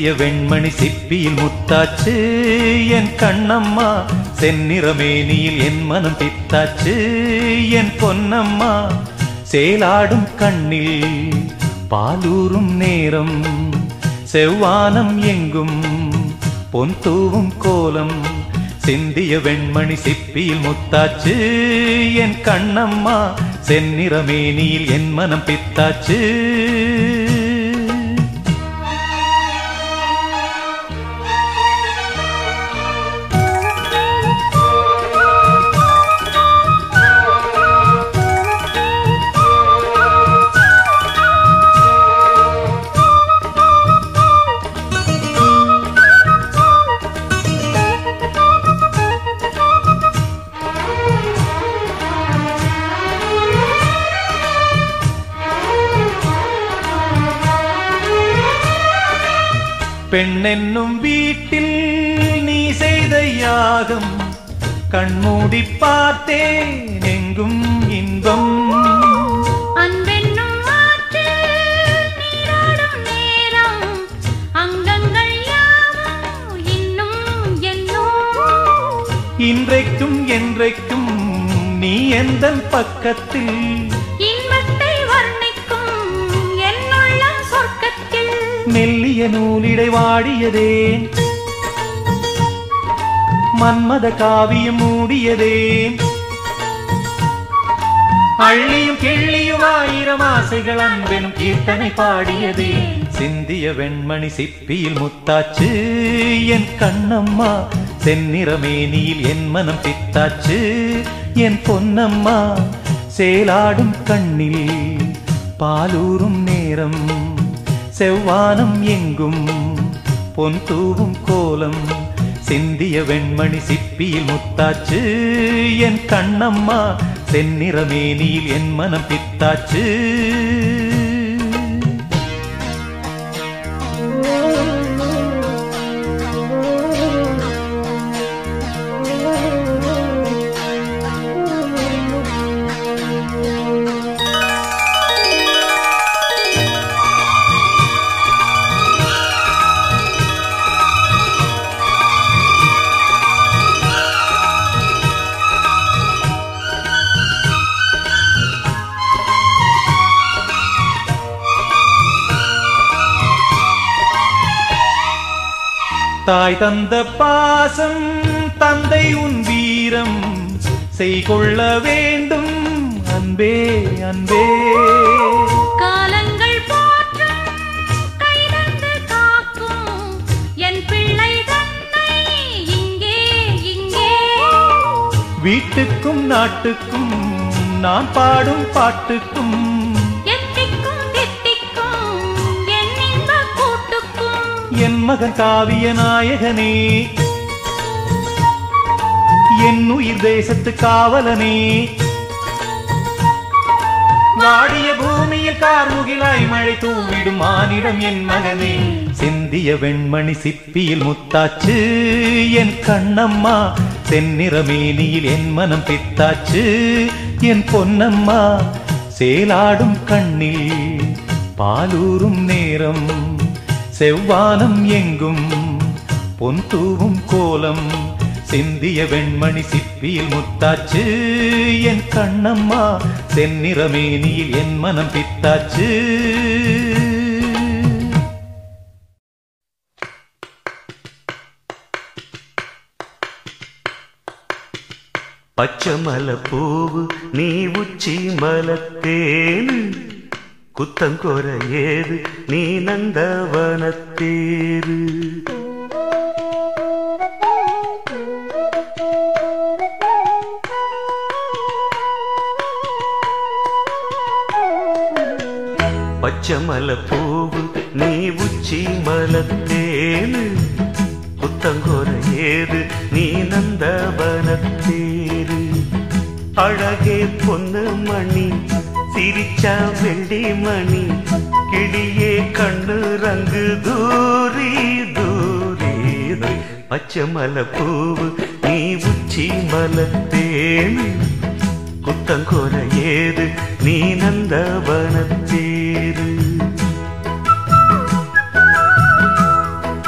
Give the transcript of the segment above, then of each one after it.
சிந்திய வெண்மணி சிப்பியில் முத்தாச்சு என் கண்ணம்மா செந்நிறமேனியில் என் மனம் பித்தாச்சு என் பொன்னம்மா சேலாடும் கண்ணில் பாலூரும் நேரம் செவ்வானம் எங்கும் பொன் தூவும் கோலம் சிந்திய வெண்மணி சிப்பியில் முத்தாச்சு என் கண்ணம்மா செந்நிறமேனியில் என் மனம் பித்தாச்சு பெண்ணென்னும் வீட்டில் நீ செய்த யாகம் கண்மூடி பார்த்தேன் எங்கும் இன்பம் அன்பென்னும் ஆற்றில் நீராடும் நேரம் அங்கங்கள் யாவும் இன்னும் என்னும் இன்றைக்கும் என்றைக்கும் நீ எந்த பக்கத்தில் இன்பத்தை வர்ணிக்கும் என்னுள்ளம் சொர்க்கத்தில் மெல்லிய நூலிடை வாடியதேன் மன்மத காவியம் மூடியதேன் அள்ளியும் கிள்ளியும் ஆயிரம் ஆசைகள் அன்பெனும் கீர்த்தனை பாடியதே சிந்திய வெண்மணி சிப்பியில் முத்தாச்சு என் கண்ணம்மா செந்நிறமேனியில் என் மனம் பித்தாச்சு என் பொன்னம்மா சேலாடும் கண்ணில் பாலூரும் நேரம் செவ்வானம் எங்கும் பொன் தூவும் கோலம் சிந்திய வெண்மணி சிப்பியில் முத்தாச்சு என் கண்ணம்மா செந்நிறமேனியில் என் மனம் பித்தாச்சு தாய் தந்த பாசம் தந்தை உன் வீரம் செய்கொள்ள வேண்டும் அன்பே அன்பே காலங்கள் போற்றும் கைதந்து காக்கும் என் பிள்ளை தன்னை இங்கே இங்கே வீட்டுக்கும் நாட்டுக்கும் நான் பாடும் பாட்டுக்கும் எத்திக்கும் தித்திக்கும் என் இன்ப கூட்டுக்கும் என் மகன் காவிய நாயகனே என் உயிர் தேசத்து காவலனே வாடிய பூமியில் கார்முகிலாய் மழை தூவிடும் மானிடம் என் மகனே சிந்திய வெண்மணி சிப்பியில் முத்தாச்சு என் கண்ணம்மா செந்நிறமேனியில் என் மனம் பித்தாச்சு என் பொன்னம்மா சேலாடும் கண்ணில் பாலூரும் நேரம் செவ்வானம் எங்கும் பொன் தூவும் கோலம் சிந்திய வெண்மணி சிப்பியில் முத்தாச்சு என் கண்ணம்மா செந்நிறமேனியில் என் மனம் பித்தாச்சு பச்சமல பூவு நீ உச்சி மலத்தேனு குத்தங்கொர ஏது நீ நந்தவனத்தேரு பச்சமல பூவு நீ உச்சி மலத்தேனு புத்தங்கொர ஏது நீ நந்தவனத்தேரு அழகே பொண்ணு மணி சிரிச்சா வெள்ளி மணி கிளியே கண்ணு ரங்கு தூரி தூரி பச்சை மலை பூவு நீ உச்சி மலத்தேனு குத்தங்கொர ஏது நீ நந்தவனத்தேரு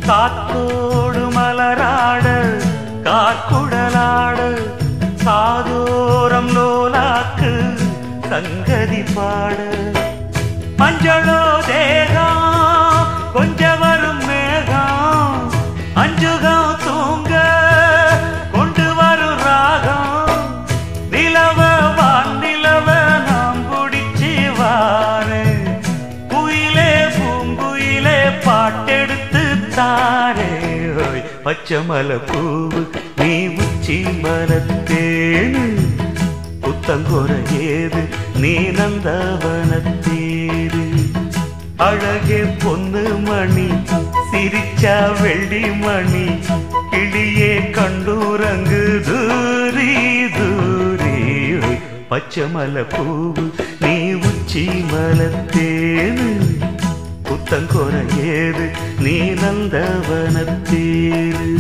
காத்தோடு மலராட கார்குடலாட சாதோரம் லோலாக்கு சங்கதி பாட மஞ்சளோ தேகம் கொஞ்ச வரும் மேகம் அஞ்சுகம் தூங்க கொண்டு வரும் ராகம் நிலவ வான் நிலவ நாம் குடிச்சு வாரு குயிலே பூங்குயிலே பாட்டெடுத்து தாரே ஓய், பச்சை மலை பூவு நீ உச்சி மலத்தேனு புத்தங்கொர ஏது நீ நந்தவனத்தேரு அழகே பொண்ணு மணி சிரிச்சா வெள்ளி மணி கிளியே கண்டூரங்கு தூரி தூரி ஓய், பச்சை மலை பூவு நீ உச்சி மலத்தேனு புத்தங்கொர ஏது நீ நந்தவனத்தேரு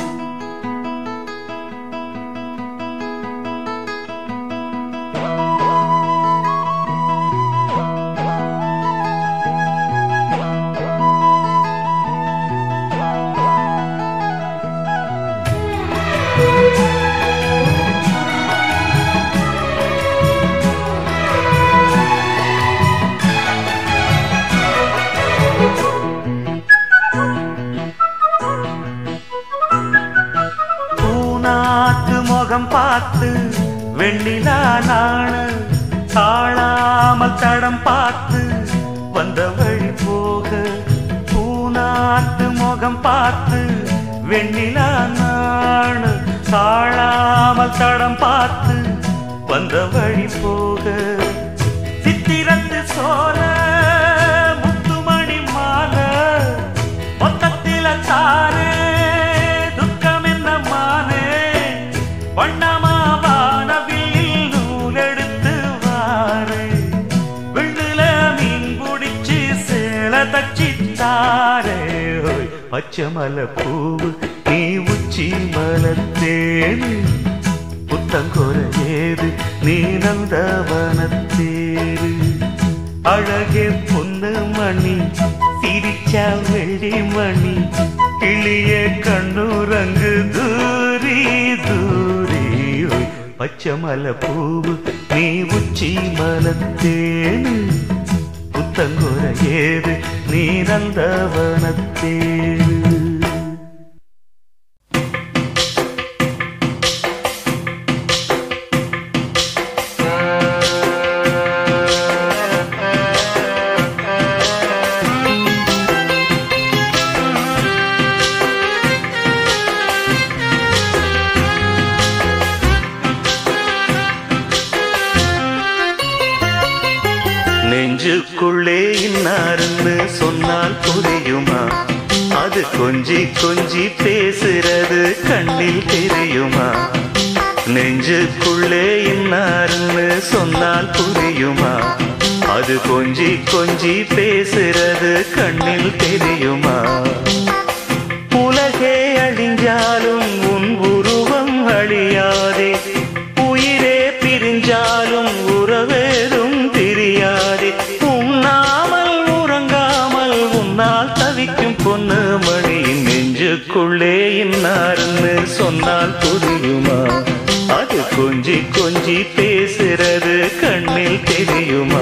பூநாத்து முகம் பார்த்து வெண்ணிலா நாண தாழாமல் தடம் பார்த்து வந்த வழி போக பூநாத்து முகம் பார்த்து வெண்ணிலா நாண தாழாமல் தடம் பார்த்து வந்த வழி போக சித்திரத்து சோல முத்துமணி மாலை மொத்தத்தில தாரே துக்கம் என்ன மானே வண்ணமா வானவில் நூலெடுத்து வாரே விண்ணுல மீன் பிடிச்சு சேல தச்சி தாரே ஓய், பச்சை மலை பூவு நீ உச்சி மலத்தேனு புத்தங்கொர ஏது நீ நந்தவனத்தேரு அழகே பொண்ணு மணி சிரிச்சா வெள்ளி மணி கிளியே கண்ணுரங்கு தூரி தூரி ஓய், பச்சை மலை பூவு நீ உச்சி மலத்தேனு புத்தங்கொர ஏது நீ நந்தவனத்தேரு நெஞ்சுக்குள்ளே இன்னாருன்னு சொன்னால் புரியுமா அது கொஞ்சி கொஞ்சி பேசுறது கண்ணில் தெரியுமா நெஞ்சுக்குள்ளே இன்னாருன்னு சொன்னால் புரியுமா அது கொஞ்சி கொஞ்சி பேசுறது கண்ணில் தெரியுமா உலகே அழிஞ்சாலும் உன் உருவம் அழியாதே உயிரே பிரிஞ்சாலும் உறவேதும் தெரியாதே உண்ணாமல் உறங்காமல் உன்னால் தவிக்கும் பொண்ணு மணியின் நெஞ்சுக்குள்ளே இன்னார்னு சொன்னால் புரியுமா அது கொஞ்சி கொஞ்சி பேசுறது கண்ணில் தெரியுமா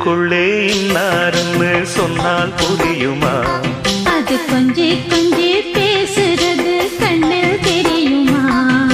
நெஞ்சுக்குள்ளே இன்னாருன்னு சொன்னால் புரியுமா அது கொஞ்சி கொஞ்சி பேசுறது கண்ணில் தெரியுமா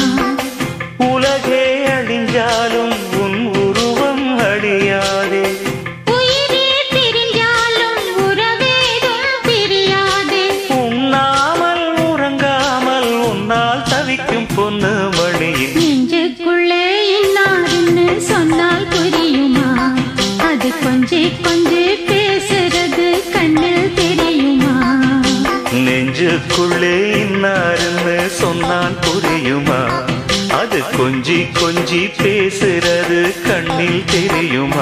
உலகே அழிஞ்சாலும் உன் உருவம் அழியாதே உயிரே பிரிஞ்சாலும் உறவேதும் பிரியாதே உண்ணாமல் உறங்காமல் உன்னால் தவிக்கும் பொண்ணு மணியின் நெஞ்சுக்குள்ளே இன்னாருன்னு சொன்னால் புரியுமா அது கொஞ்சி கொஞ்சி பேசுறது கண்ணில் தெரியுமா நெஞ்சுக்குள்ளே இன்னாருன்னு சொன்னால் புரியுமா அது கொஞ்சி கொஞ்சி பேசுறது கண்ணில் தெரியுமா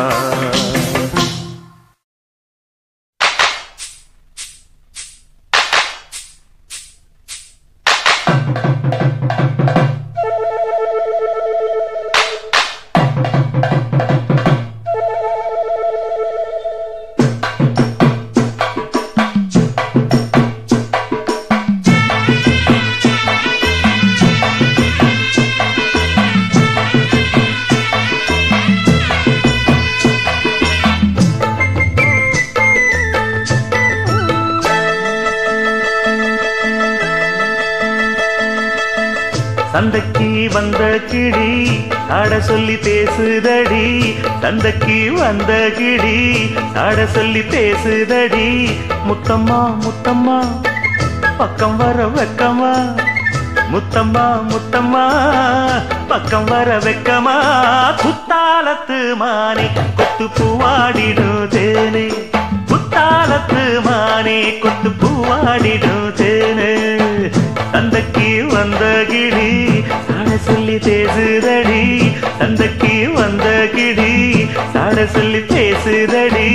சந்தைக்கு வந்த கிளி ஆட சொல்லி பேசுதடி சந்தைக்கு வந்த கிளி ஆட சொல்லி பேசுதடி முத்தம்மா முத்தம்மா பக்கம் வர வெக்கமா முத்தம்மா முத்தம்மா பக்கம் வர வெக்கமா குத்தாலத்து மானே கொத்து பூவாடிடும் தேனே குத்தாலத்து மானே கொத்து பூவாடிடும் தேனே தந்தைக்கு வந்த கிளி சாட சொல்லி பேசுதடி தந்தைக்கு வந்த கிளி சாட சொல்லி பேசுதடி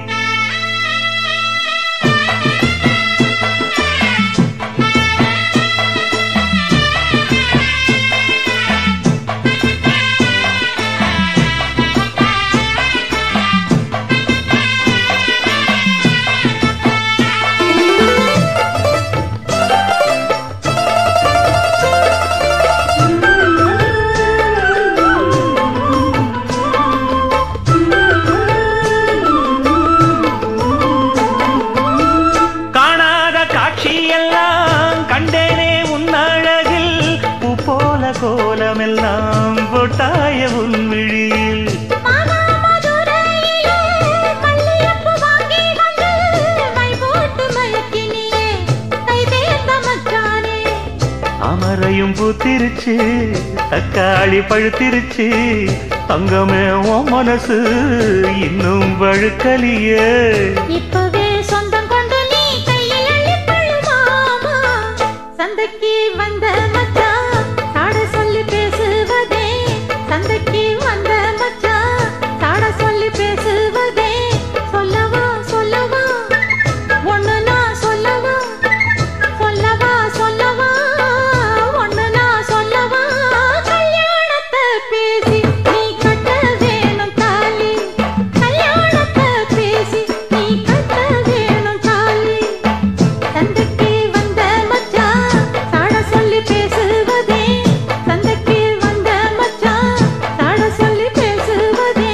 காணாத காட்சியெல்லாம் கண்டேனே உன் அழகில் பூ போல கோலமெல்லாம் போட்டாய உன் விழியில் மானாமதுரையிலே மல்லிகைப்பூ வாங்கி வந்து மை போட்டு மயக்கினியே கை தேர்ந்த மச்சானே அமரையும் பூத்திருச்சு தக்காளி பழுத்திருச்சு தங்கமே உன் மனசு இன்னும் வழுக்கலியே இப்பவே சொந்தம் கொண்டு நீ கையில் அள்ளிப்பழுமாமா சந்தைக்கு வந்த மச்சான் சாட சொல்லி பேசுவதே சந்தைக்கு வந்த மச்சான் சாட சொல்லி பேசுவதே சொல்லவா சொல்லவா ஒண்ணு நான் சொல்லவா சொல்லவா சொல்லவா ஒண்ணு நான் சொல்லவா கல்யாணத்தை பேசி நீ கட்ட வேணும் தாலி கல்யாணத்தை பேசி நீ கட்ட வேணும் தாலி சந்தைக்கு வந்த மச்சான் சாட சொல்லி பேசுவதே சந்தைக்கு வந்த மச்சான் சாட சொல்லி பேசுவதே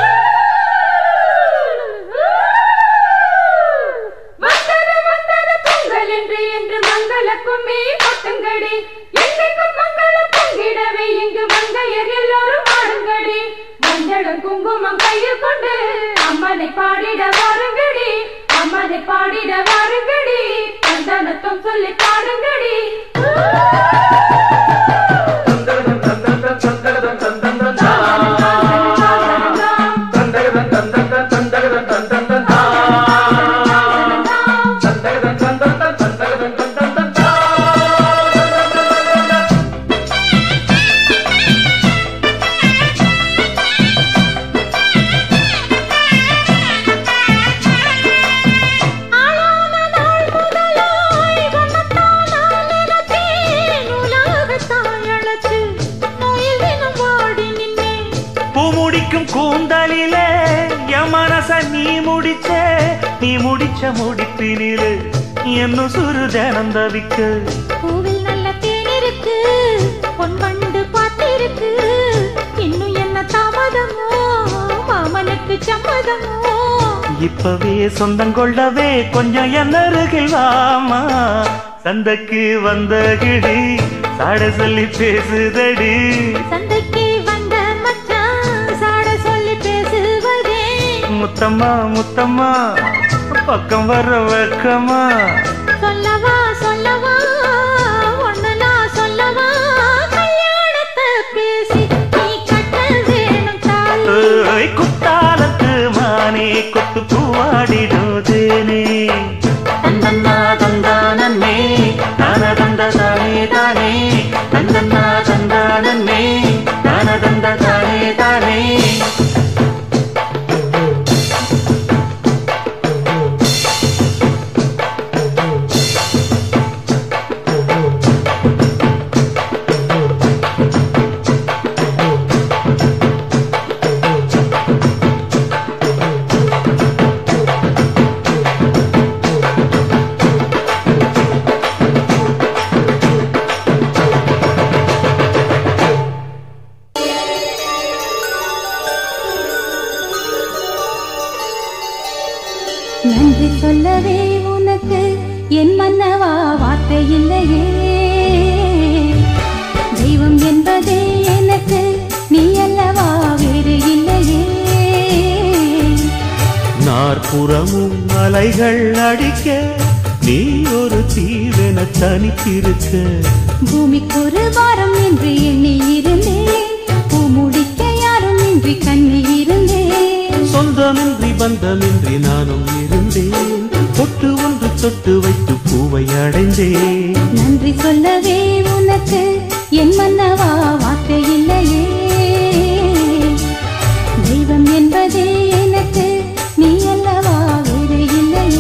வந்தது வந்தது பொங்கல் என்று என்று மங்கள கும்மி கொட்டுங்கடி என்றைக்கும் மங்கள பொங்கிடவே இங்கு மங்கையர் எல்லோரும் ஆடுங்கடி மஞ்சளும் குங்குமம் கையில் கொண்டு அம்மனை பாடிட வாருங்கடி அம்மனை பாடிட வாருங்கடி சந்தனத்தும் சொல்லி பாடுங்கடி ஆளான நாள் முதலாய் உன்னைத்தான் நான் நினைச்சேன். உலகத்தாய் அழைச்சு நோயில் தினம் வாடி நின்னேன். பூ முடிக்கும் கூந்தலிலே என் மனச நீ முடிச்ச நீ முடிச்ச முடிப்பினிலே என்ன சுரு ஜனம் தவிக்க பூவில் நல்ல தேன் இருக்கு, பொன் வண்டு பாத்திருக்கு. இன்னும் என்ன தாமதமோ மாமனுக்கு சம்மதமோ இப்பவே சொந்தங்கொள்ளவே கொஞ்சம் என் அருகில் வாமா சந்தைக்கு வந்த கிடி சாட சொல்லி பேசுதடி சந்தைக்கு வந்த மச்சான் சாட சொல்லி பேசுவதே முத்தம்மா முத்தம்மா பக்கம் வர வெக்கமா சொல்லவா சொல்லவா ஒண்ணு நான் சொல்லவா கல்யாணத்தை பேசி நீ கட்ட வேணும் தாலி ஏய், குத்தாலத்து மானே கொத்து பூவாடிடுதேனே தந்தன்னா தந்தானே தான தந்த தானே தானே தந்தன்னா தந்தானே தான தந்த தானே தானே நன்றி சொல்லவே உனக்கு என் மன்னவா வார்த்தை இல்லையே தெய்வம் என்பதே எனக்கு நீ அல்லவா வேறு இல்லையே நாற்புறமும் அலைகள் அடிக்க நீ ஒரு தீவென தனித்திருக்க பூமிக்கு ஒரு வாரம் என்று எண்ணி இருந்தேன் பூ முடிக்க யாரும் இன்றி கண்ணி இருந்தேன் சொந்தமின்றி பந்தமின்றி நானும் இருந்தேன் தொட்டு ஒன்று தொட்டு வைத்து பூவை அடைந்தேன் நன்றி சொல்லவே உனக்கு என் மன்னவா வார்த்தை இல்லையே தெய்வம் என்பதே எனக்கு நீ அல்லவா வேறு இல்லையே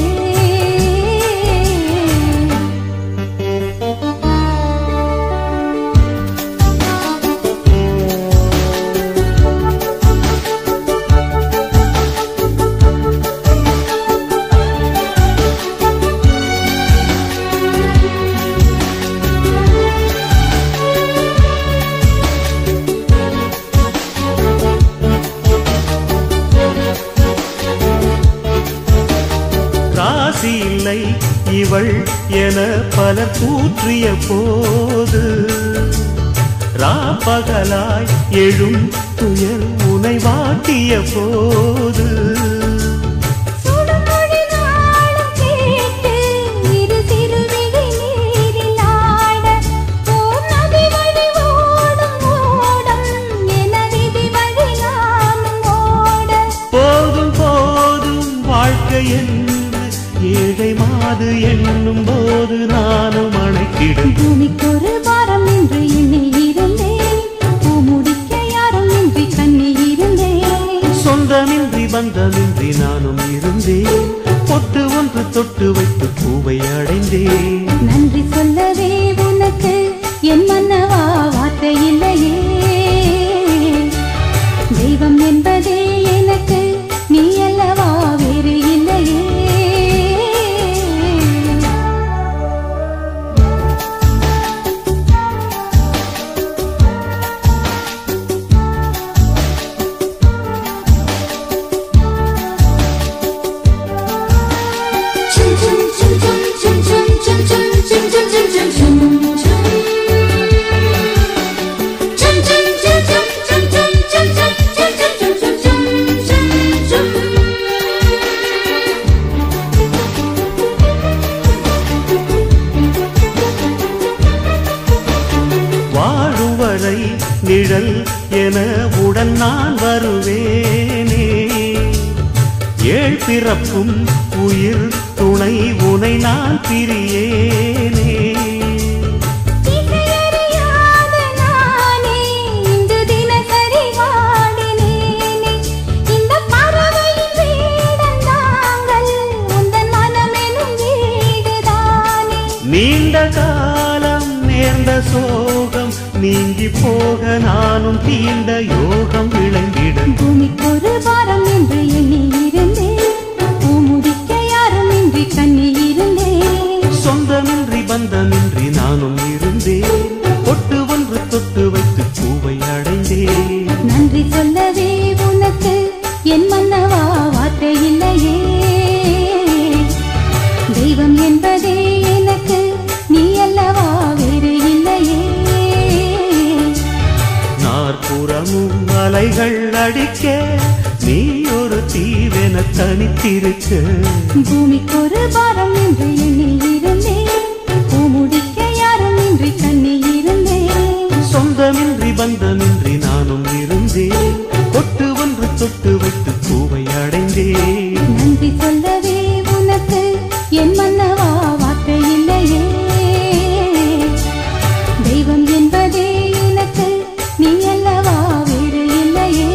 ராசி இல்லை இவள் என பல கூற்றிய போது ராப்பகலாய் எழும் துயர் உனை வாட்டிய போது சுடுமொழி நாளும் கேட்டு இரு திருவிழி நீரில் ஆட ஓர் நதி வழி ஓடும் ஓடம் என விதி வழி நானும் ஓட போதும் போதும் வாழ்க்கை என்று ஏழை மாது எண்ணும் போது நானும் அணைக்கிடும் பூமிக்கு ஒரு வாரம் என்று எண்ணி இருந்தேன் பூ முடிக்க யாரும் இன்றி கண்ணி இருந்தேன் சொந்தமின்றி பந்தமின்றி நானும் இருந்தேன் பொட்டு ஒன்று தொட்டு வைத்து பூவை அடைந்தேன் நன்றி சொல்லவே உனக்கு என் மன்னவா வார்த்தை இல்லையே தெய்வம் என்பதே எனக்கு நீ அல்லவா வேறு இல்லையே வாழும் வரை நிழல் என உடன் நான் வருவேனே ஏழ் பிறப்பும் உயிர் துணை உனை நான் பிரியேனே இசையறியாத நானே இன்று தினசரி வாடினேனே இந்த பறவையின் வேடம் நாங்கள் உந்தன் மனமெனும் வீடுதானே நீண்ட காலம் நேர்ந்த சோகம் நீங்கி போக நானும் தீண்ட யோகம் விளங்கிட பூமிக்கு ஒரு வாரம் என்று எண்ணி இருந்தேன் பூ முடிக்க யாரும் இன்றி கண்ணி இருந்தேன் சொந்தமின்றி பந்தமின்றி நானும் இருந்தேன் பொட்டு ஒன்று தொட்டு வைத்து பூவை அடைந்தேன் நன்றி சொல்லவே உனக்கு என் மன்னவா வார்த்தை இல்லையே அலைகள் அடிக்க நீ ஒரு தீவென தனித்திருக்க பூமிக்கு ஒரு பாரம் என்று எண்ணி இருந்தேன் பூமுடிக்க யாரும் இன்றி கண்ணி இருந்தேன் சொந்தமின்றி பந்தமின்றி நானும் இருந்தேன் கொட்டு ஒன்று தொட்டு வைத்து பூவை அடைந்தேன் நன்றி சொல்லவே உனக்கு என் மன்னவா வார்த்தை இல்லையே தெய்வம் என்பதே எனக்கு நீ அல்லவா வேறு இல்லையே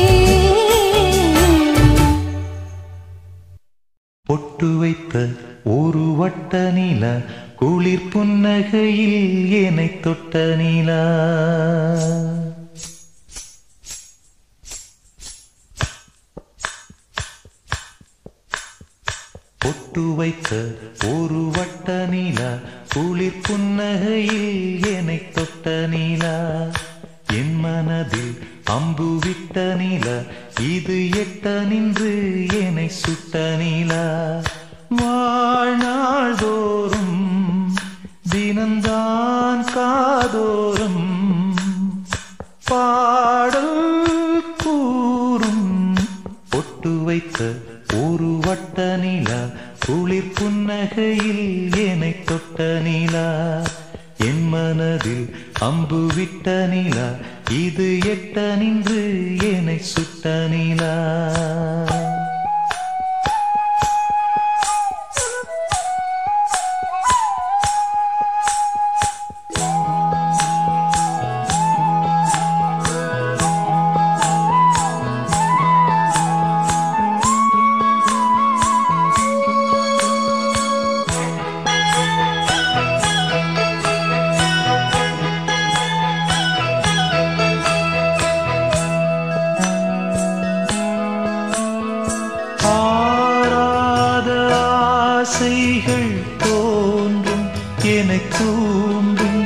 பொட்டு வைத்த ஒரு வட்ட நீல குளிர் புன்னகையில் ஏனை தொட்ட நீலா பொட்டு வைத்த ஒரு வட்ட நீலா குளிர் புன்னகையில் ஏனை தொட்ட நீலா என் மனதில் அம்பு விட்ட நீலா இது எட்ட நின்று ஏனை சுட்ட நீலா வாழ்நாள் தோறும் தினந்தான் காதோறும் பாடல் கூறும் பொட்டு வைத்த ஒரு வட்ட நீலா குளிர் புன்னகையில் ஏனை தொட்ட நீலா என் மனதில் அம்பு விட்ட நீலா இது எட்ட நின்று ஏனை சுட்ட நீலா ஆராத ஆசைகள் தோன்றும் எனக் தூண்டும்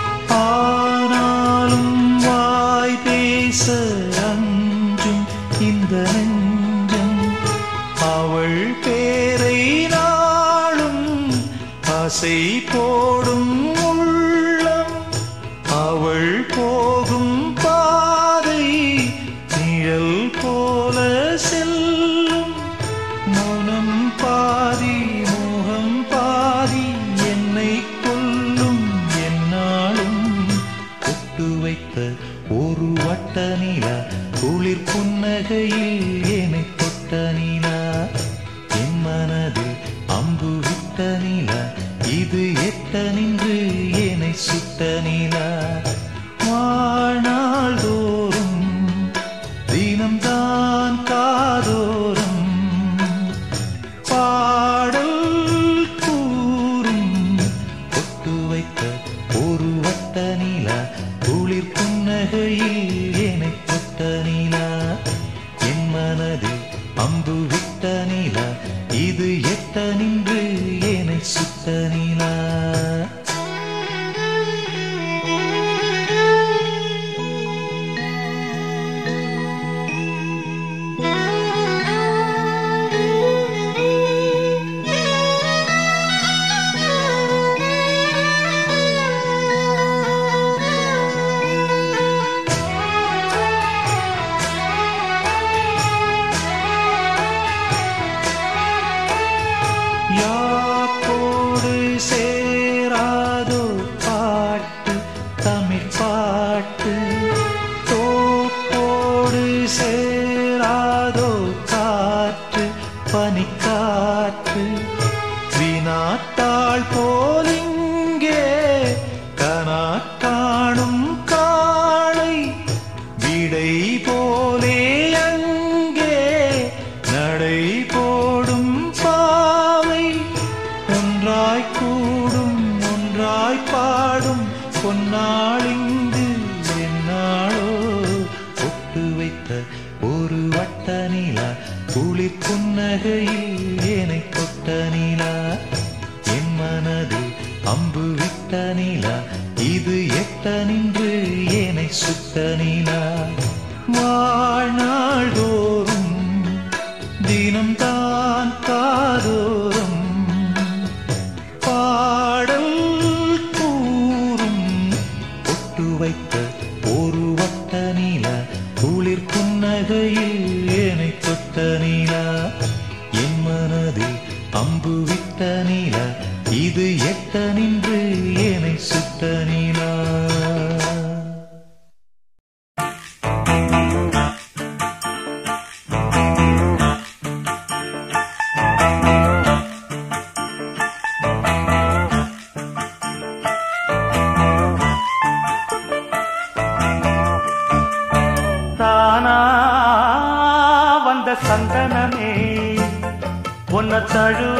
ஆனாலும் வாய் பேச அஞ்சும் இந்த நெஞ்சம் அவள் பேரை நாளும் ஆசை போடும் உள்ளம் அவள் போகும் பாதை நிழல் போல செல்லும் மௌனம் பாதி மோகம் பாதி என்னை கொல்லும் என்னாலும் கொட்டு வைத்த ஒரு வட்ட நீலா குளிர் புன்னகையில் ஏனை தொட்ட நீலா என் மனதில் அம்பு விட்ட நீலா இது எட்ட நின்று ஏனை சுட்ட நீலா வாழ்நாள் தோறும் தினம்தான் காதோறும் பாடல் கூறும் பொட்டு வைத்த ஒரு வட்ட நீலா குளிர் புன்னகையில் ஏனை தொட்ட நீலா என் மனதில் அம்பு விட்ட நீலா இது எட்ட நின்று ஏனை சுட்ட நீலா யாக்கோடு சேராதோ பாட்டு தமிழ் பாட்டு தோப்போடு சேராதோ காற்று பனிக்காற்று வினாத்தாள் போலிங்கே கனா காணும் காளை விடை போலே அங்கே நடை போடும் பாவை ஒன்றாய் கூடும் ஒன்றாய் பாடும் பொன்னாளிங்கு என்னாளோ பொட்டு வைத்த ஒரு வட்ட நீலா குளிர் புன்னகையில் ஏனை தொட்ட நீலா என் மனதில் அம்பு விட்ட நீலா இது எட்ட நின்று ஏனை சுத்த நீலா வாழ்நாள் தோறும் தினம்தான் காதோறும் பாடல் கூறும் பொட்டு வைத்த ஒரு வட்ட நீல குளிர் ஜதையில் ஏனை தொட்ட நீலா என் மனதில் அம்பு விட்ட நீலா இது எட்ட நின்று ஏனை சுட்ட நீலா தானா வந்த சந்தனமே உன்னை தழுவ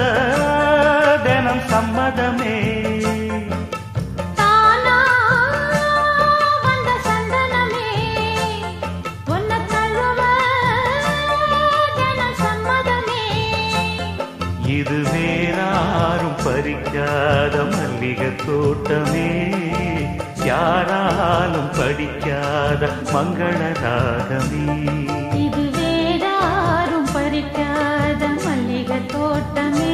தினம் சம்மதமே தானா வந்த சந்தனமே உன்னை தழுவ தினம் சம்மதமே இது வேறாரும் பறிக்காத மல்லிகை தோட்டமே யாராலும் படிக்காத மங்கள ராகமே இது வேறாரும் பறிக்காத மல்லிகை தோட்டமே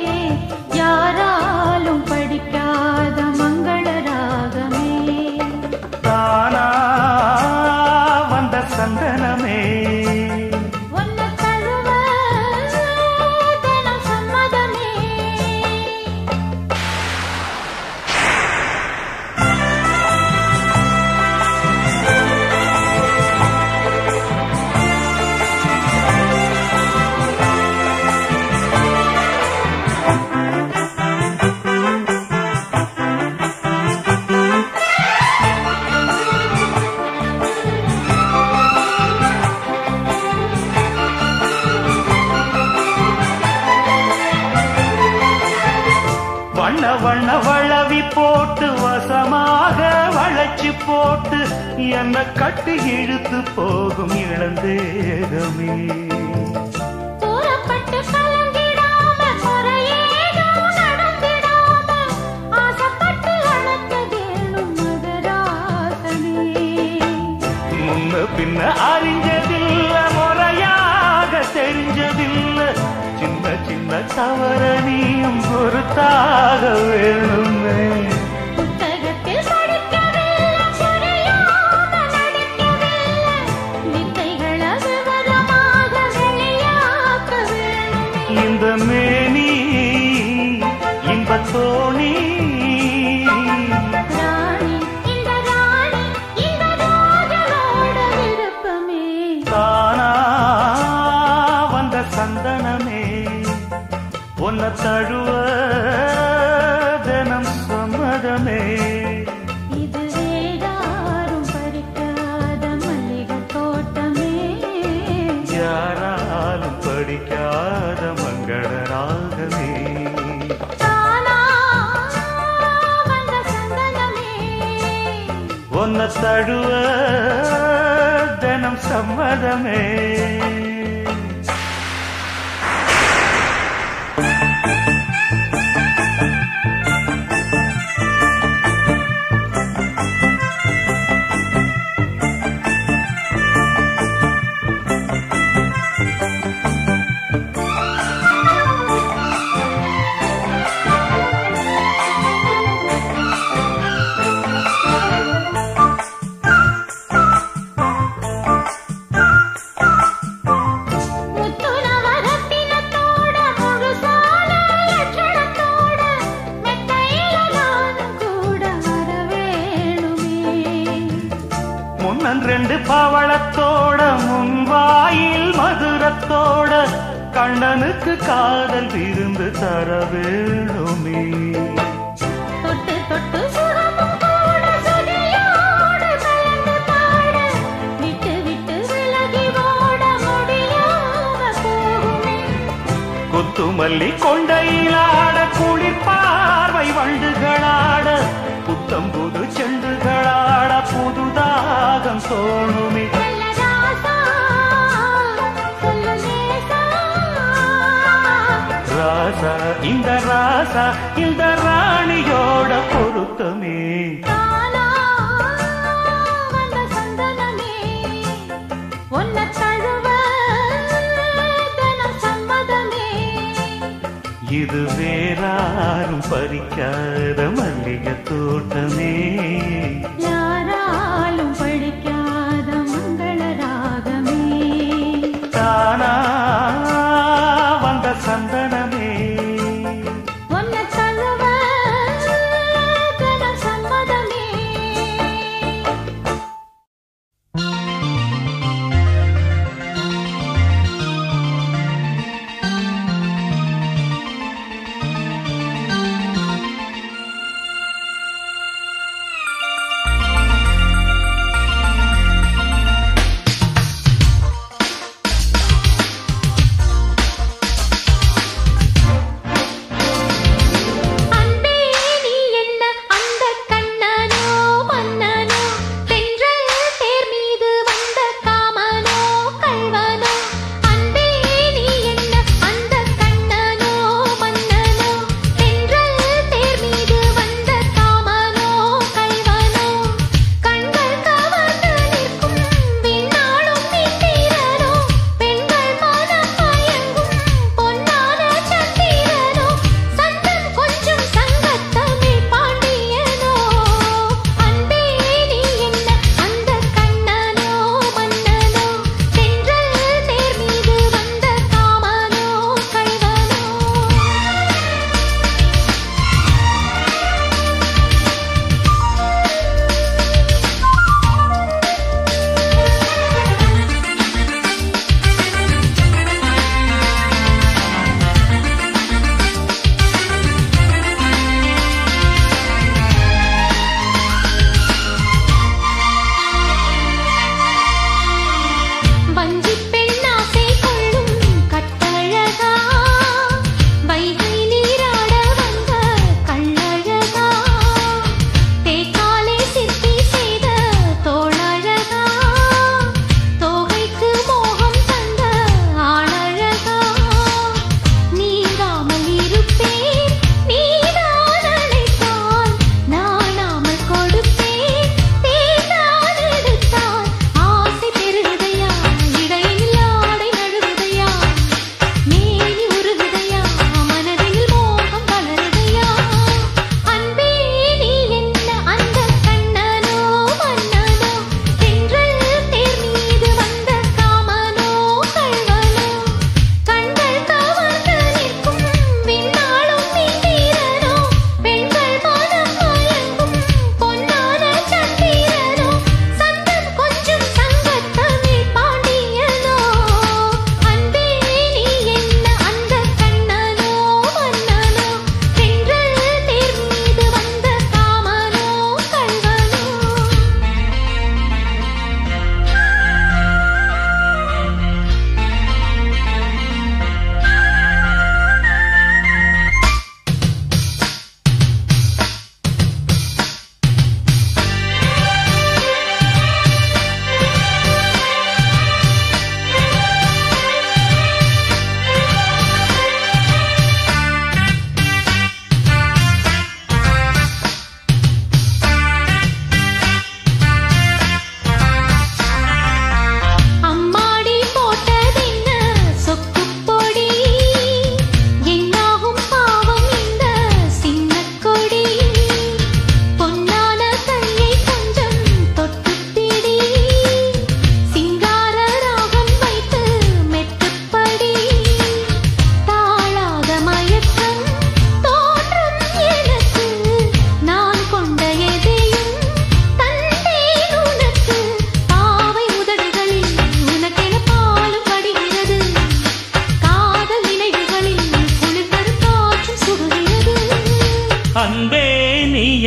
யாராலும் படிக்காத மங்கள ராகமே தானா வந்த சந்தனமே உன்னை தழுவ தினம் சம்மதமே வண்ண வண்ண வளவி போட்டு வசமாக வளைச்சு போட்டு என்ன கட்டி இழுத்து போகும் இளந்தேகமே தூரப்பட்டு கலங்கிடாம குறையேதும் நடந்திடாம ஆசைப்பட்டு அழைக்க வேணும் மகராசனே முன்ன பின்ன அறிஞ்சதில்ல முறையாக தெரிஞ்சதில்ல சின்ன சின்ன தவற நீயும் பொறுத்தாக வேணுமே புத்தகத்தில் படிக்கவில்லை புரியாம நடிக்கவில்லை வித்தைகளை விவரமாக வெளியாக்க வேணுமே இந்த மேனி இன்ப தோணி ராணி இந்த ராணி இந்த ராஜனோட விருப்பமே தானா வந்த சந்தனமே உன்னை தழுவ தினம் சம்மதமே இது வேறாரும் பறிக்காத மல்லிகை தோட்டமே யாராலும் படிக்காத மங்கள ராகமே தானா வந்த சந்தனமே உன்னை தழுவ தினம் சம்மதமே முத்துனவரத்தினத்தோட முழுசான லட்சணத்தோட மெத்தையில நானும் கூட வர வேணுமே முன்னன் ரெண்டு பவளத்தோட முன்வாயில் மதுரத்தோட கண்ணனுக்கு காதல் விருந்து தர வேணுமே தொட்டு தொட்டு சுகமும் கூட சுதியோடு கலந்து பாட விட்டு விட்டு விலகி ஓட முடியாம போகுமே கொத்துமல்லி கொண்டையிலாட குளிர் பார்வை வண்டுகளாட புத்தம் புது செண்டுகளாட புதுதாகம் தோணுமே நல்ல ராசா சொல்லு நேசா ராசா இந்த ராசா இந்த ராணியோட பொருத்தமே தானா வந்த சந்தனமே உன்னை தழுவ தினம் சம்மதமே இது வேறாரும் பறிக்காத மல்லிகை தோட்டமே யாராலும் படிக்காத மங்கள ராகமே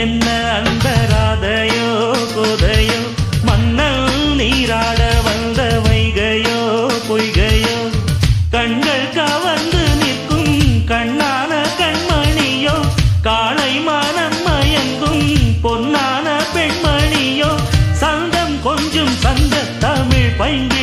என்ன அந்த ராதையோ கோதையோ மன்னல் நீராட வந்த வைகையோ பொய்கையோ கண்கள் கவர்ந்து நிற்கும் கண்ணான கண்மணியோ காளை மனம் மயங்கும் பொன்னான பெண்மணியோ சந்தம் கொஞ்சம் சந்த தமிழ் பைங்க